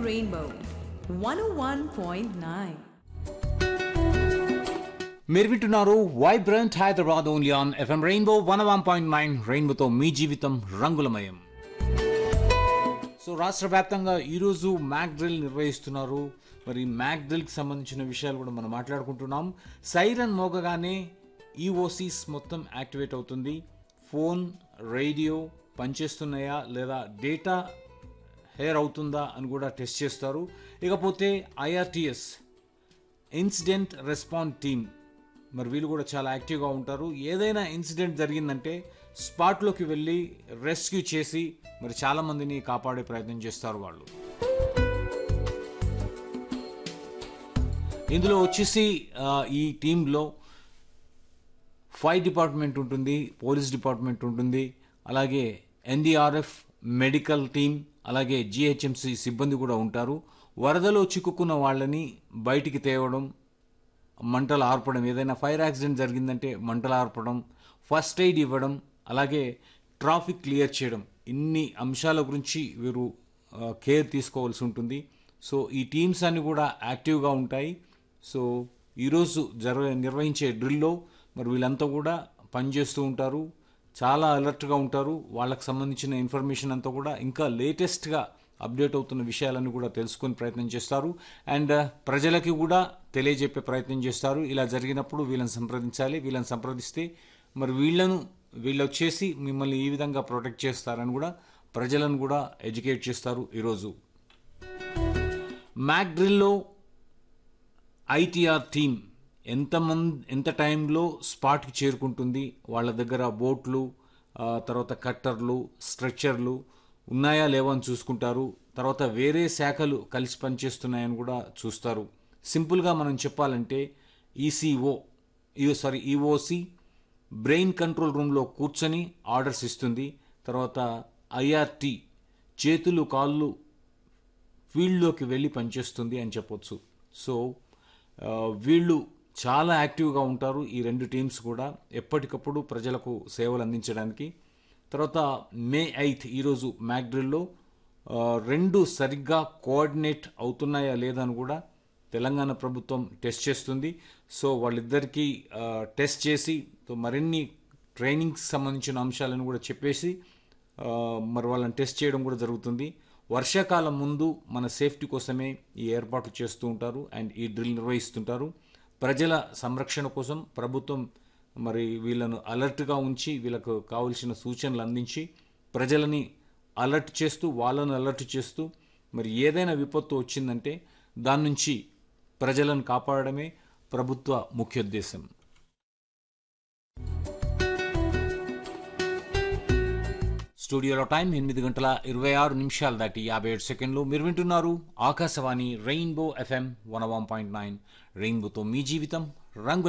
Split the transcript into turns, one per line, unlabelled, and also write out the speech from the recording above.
Rainbow 101.9.
మీరు వింటున్నారు vibrant Hyderabad only on FM rainbow one one point nine రెయిన్బోతో మీ జీవితం రంగులమయం సో రాష్ట్ర వ్యాప్తంగా ఈరోజు మ్యాక్ డ్రిల్ నిర్వహిస్తున్నారు మరి మ్యాక్ డ్రిల్కి సంబంధించిన విషయాలు కూడా మనం మాట్లాడుకుంటున్నాం సైరన్ మోగగానే ఈఓసీస్ మొత్తం యాక్టివేట్ అవుతుంది ఫోన్ రేడియో పనిచేస్తున్నాయా లేదా డేటా హెయిర్ అవుతుందా అని కూడా టెస్ట్ చేస్తారు ఇకపోతే ఐఆర్టీఎస్ ఇన్సిడెంట్ రెస్పాన్స్ టీమ్ మరి వీళ్ళు కూడా చాలా యాక్టివ్గా ఉంటారు ఏదైనా ఇన్సిడెంట్ జరిగిందంటే స్పాట్లోకి వెళ్ళి రెస్క్యూ చేసి మరి చాలా మందిని కాపాడే ప్రయత్నం చేస్తారు వాళ్ళు ఇందులో వచ్చేసి ఆ, ఈ టీంలో ఫైర్ డిపార్ట్మెంట్ ఉంటుంది పోలీస్ డిపార్ట్మెంట్ ఉంటుంది అలాగే ఎన్డీఆర్ఎఫ్ మెడికల్ టీం అలాగే జిహెచ్ఎంసి సిబ్బంది కూడా ఉంటారు వరదలో చిక్కుకున్న వాళ్ళని బయటికి తేవడం మంటలు ఆర్పడం ఏదైనా ఫైర్ యాక్సిడెంట్ జరిగిందంటే మంటలు ఆర్పడం ఫస్ట్ ఎయిడ్ ఇవ్వడం అలాగే ట్రాఫిక్ క్లియర్ చేయడం ఇన్ని అంశాల గురించి వీరు ఆ, కేర్ తీసుకోవాల్సి ఉంటుంది సో ఈ టీమ్స్ అన్ని కూడా యాక్టివ్గా ఉంటాయి సో ఈరోజు జర నిర్వహించే డ్రిల్లో మరి వీళ్ళంతా కూడా పనిచేస్తూ ఉంటారు చాలా అలర్ట్గా ఉంటారు వాళ్ళకి సంబంధించిన ఇన్ఫర్మేషన్ అంతా కూడా ఇంకా లేటెస్ట్గా అప్డేట్ అవుతున్న విషయాలను కూడా తెలుసుకునే ప్రయత్నం చేస్తారు అండ్ ప్రజలకి కూడా తెలియజెప్పే ప్రయత్నం చేస్తారు ఇలా జరిగినప్పుడు వీళ్ళని సంప్రదించాలి వీళ్ళని సంప్రదిస్తే మరి వీళ్ళను వీళ్ళు వచ్చేసి మిమ్మల్ని ఈ విధంగా ప్రొటెక్ట్ చేస్తారని కూడా ప్రజలను కూడా ఎడ్యుకేట్ చేస్తారు ఈరోజు మ్యాక్ డ్రిల్లో ఐటీఆర్ టీమ్ ఎంతమంది ఎంత టైంలో స్పాట్కి చేరుకుంటుంది వాళ్ళ దగ్గర బోట్లు ఆ, తర్వాత కట్టర్లు స్ట్రక్చర్లు ఉన్నాయా లేవా అని చూసుకుంటారు తర్వాత వేరే శాఖలు కలిసి పనిచేస్తున్నాయని కూడా చూస్తారు సింపుల్గా మనం చెప్పాలంటే ఈసీఓ ఈ సారీ ఈఓసి బ్రెయిన్ కంట్రోల్ రూమ్లో కూర్చొని ఆర్డర్స్ ఇస్తుంది తర్వాత ఐఆర్టీ చేతులు కాళ్ళు ఫీల్డ్లోకి వెళ్ళి పనిచేస్తుంది అని చెప్పొచ్చు సో ఆ, వీళ్ళు చాలా యాక్టివ్గా ఉంటారు ఈ రెండు టీమ్స్ కూడా ఎప్పటికప్పుడు ప్రజలకు సేవలు అందించడానికి తర్వాత మే ఎయిత్ ఈరోజు మ్యాక్డ్రిల్లో ఆ, రెండు సరిగ్గా కోఆర్డినేట్ అవుతున్నాయా లేదా అని కూడా తెలంగాణ ప్రభుత్వం టెస్ట్ చేస్తుంది సో వాళ్ళిద్దరికీ ఆ, టెస్ట్ చేసి సో మరిన్ని ట్రైనింగ్కి సంబంధించిన అంశాలను కూడా చెప్పేసి ఆ, మరి వాళ్ళని టెస్ట్ చేయడం కూడా జరుగుతుంది వర్షాకాలం ముందు మన సేఫ్టీ కోసమే ఈ ఏర్పాట్లు చేస్తూ ఉంటారు అండ్ ఈ డ్రిల్ నిర్వహిస్తుంటారు ప్రజల సంరక్షణ కోసం ప్రభుత్వం మరి వీళ్ళను అలర్ట్గా ఉంచి వీళ్ళకు కావలసిన సూచనలు అందించి ప్రజలని అలర్ట్ చేస్తూ వాళ్ళను అలర్ట్ చేస్తూ మరి ఏదైనా విపత్తు వచ్చిందంటే దాని నుంచి ప్రజలను కాపాడడమే ప్రభుత్వ ముఖ్యోద్దేశం స్టూడియోలో టైం ఎనిమిది గంటల ఇరవై ఆరు నిమిషాలు దాటి యాభై ఏడు సెకండ్లు మీరు వింటున్నారు Akashvani rainbow FM one one point nine రెయిన్బోతో మీ జీవితం రంగు